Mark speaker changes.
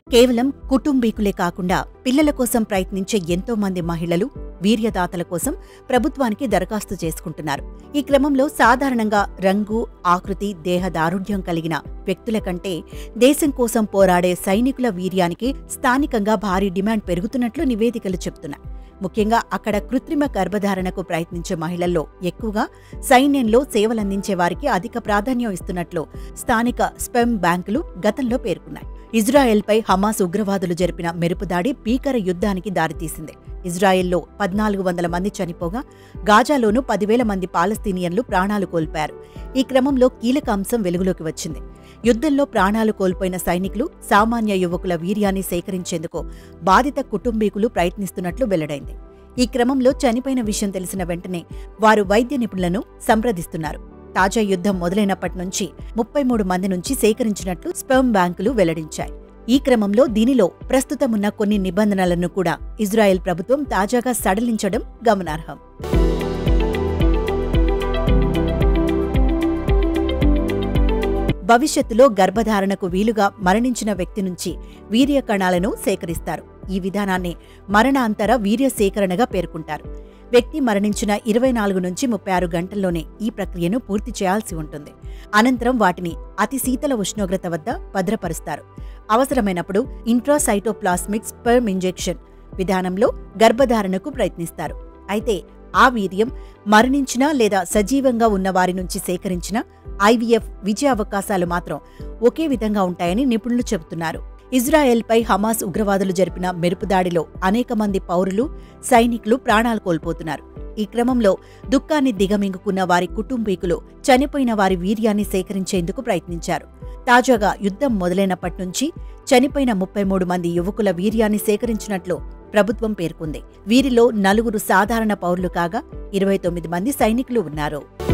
Speaker 1: కేవలం కుటుంబీకులే కాకుండా పిల్లల కోసం ప్రయత్నించే ఎంతో మంది మహిళలు వీర్యదాతల కోసం ప్రభుత్వానికి దరఖాస్తు చేసుకుంటున్నారు ఈ క్రమంలో సాధారణంగా రంగు ఆకృతి దేహ దారుఢ్యం కలిగిన వ్యక్తుల కంటే దేశం కోసం పోరాడే సైనికుల వీర్యానికి స్థానికంగా భారీ డిమాండ్ పెరుగుతున్నట్లు నివేదికలు చెబుతున్నాయి ముఖ్యంగా అక్కడ కృత్రిమ గర్భధారణకు ప్రయత్నించే మహిళల్లో ఎక్కువగా సైన్యంలో సేవలందించే వారికి అధిక ప్రాధాన్యం ఇస్తున్నట్లు స్థానిక స్పెమ్ బ్యాంకులు గతంలో పేర్కొన్నాయి ఇజ్రాయెల్పై హమాస్ ఉగ్రవాదులు జరిపిన మెరుపుదాడి భీకర యుద్ధానికి దారితీసింది ఇజ్రాయెల్లో పద్నాలుగు వందల మంది చనిపోగా గాజాలోనూ పదివేల మంది పాలస్తీనియన్లు ప్రాణాలు కోల్పారు ఈ క్రమంలో కీలక అంశం వెలుగులోకి వచ్చింది యుద్ధంలో ప్రాణాలు కోల్పోయిన సైనికులు సామాన్య యువకుల వీర్యాన్ని సేకరించేందుకు బాధిత కుటుంబీకులు ప్రయత్నిస్తున్నట్లు వెల్లడైంది ఈ క్రమంలో చనిపోయిన విషయం తెలిసిన వెంటనే వారు వైద్య నిపుణులను సంప్రదిస్తున్నారు తాజా యుద్ధం మొదలైనప్పటి నుంచి ముప్పై మూడు మంది నుంచి సేకరించినట్లు స్పెర్మ్ బ్యాంకులు వెల్లడించాయి ఈ క్రమంలో దీనిలో ప్రస్తుతమున్న కొన్ని నిబంధనలను కూడా ఇజ్రాయెల్ ప్రభుత్వం తాజాగా సడలించడం గమనార్హం భవిష్యత్తులో గర్భధారణకు వీలుగా మరణించిన వ్యక్తి నుంచి వీర్య కణాలను సేకరిస్తారు ఈ విధానాన్ని మరణాంతర వీర్య సేకరణగా పేర్కొంటారు వ్యక్తి మరణించిన ఇరవై నాలుగు నుంచి ముప్పై ఆరు గంటల్లోనే ఈ ప్రక్రియను పూర్తి చేయాల్సి ఉంటుంది అనంతరం వాటిని అతి శీతల ఉష్ణోగ్రత వద్ద భద్రపరుస్తారు అవసరమైనప్పుడు ఇంట్రాసైటోప్లాస్మిక్ స్పెర్మ్ ఇంజెక్షన్ విధానంలో గర్భధారణకు ప్రయత్నిస్తారు అయితే ఆ వీర్యం మరణించిన లేదా సజీవంగా ఉన్న వారి నుంచి సేకరించిన ఐవీఎఫ్ విజయ అవకాశాలు మాత్రం ఒకే విధంగా ఉంటాయని నిపుణులు చెబుతున్నారు ఇజ్రాయెల్పై హమాస్ ఉగ్రవాదులు జరిపిన మెరుపుదాడిలో అనేక మంది పౌరులు సైనికులు ప్రాణాలు కోల్పోతున్నారు ఈ క్రమంలో దుఃఖాన్ని దిగమింగుకున్న వారి కుటుంబీకులు చనిపోయిన వారి వీర్యాన్ని సేకరించేందుకు ప్రయత్నించారు తాజాగా యుద్ధం మొదలైనప్పటి నుంచి చనిపోయిన ముప్పై మూడు మంది యువకుల వీర్యాన్ని సేకరించినట్లు ప్రభుత్వం పేర్కొంది వీరిలో నలుగురు సాధారణ పౌరులు కాగా ఇరవై తొమ్మిది మంది సైనికులు ఉన్నారు